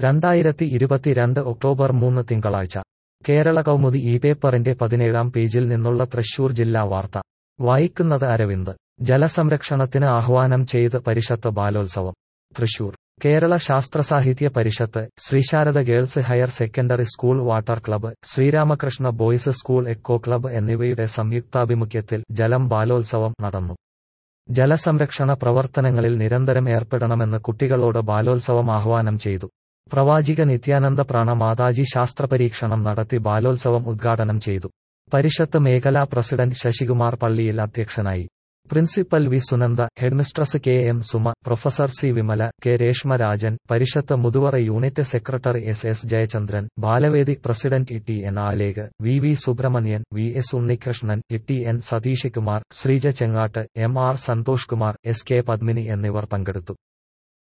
രണ്ടായിരത്തി ഇരുപത്തിരണ്ട് ഒക്ടോബർ മൂന്ന് തിങ്കളാഴ്ച കേരള കൗമുദി ഈ പേപ്പറിന്റെ പതിനേഴാം പേജിൽ നിന്നുള്ള തൃശൂർ ജില്ലാ വാർത്ത വായിക്കുന്നത് അരവിന്ദ് ജലസംരക്ഷണത്തിന് ആഹ്വാനം ചെയ്ത് പരിഷത്ത് ബാലോത്സവം Thrissur Kerala Sasthrasahithya Parishad Sreesarada girls higher secondary school water club Sreeramakrishna boys school eco club എന്നിവയുടെ സംയുക്താഭിമുഖ്യത്തിൽ ജലം ബാലോത്സവം നടന്നു ജലസംരക്ഷണ പ്രവർത്തനങ്ങളിൽ നിരന്തരം ഏർപ്പെടണമെന്ന് കുട്ടികളോട് ബാലോത്സവം ആഹ്വാനം ചെയ്തു പ്രവാചിക നിത്യാനന്ദ പ്രാണ മാതാജി ശാസ്ത്രപരീക്ഷണം നടത്തി ബാലോത്സവം ഉദ്ഘാടനം ചെയ്തു പരിഷത്ത് മേഖലാ പ്രസിഡന്റ് ശശികുമാർ പള്ളിയിൽ അധ്യക്ഷനായി principal V Sunanda headmistress K M Suma professor C Vimala K Reshmarajan Parishad Muthuvara unit secretary S S Jayachandran ബാലവേദി president E T N Alekh V V Subramanian V S Unnikrishnan E T N Satheesh Kumar Sreeja Chengat M R Santhosh Kumar S K Padmini എന്നിവർ പങ്കെടുത്തു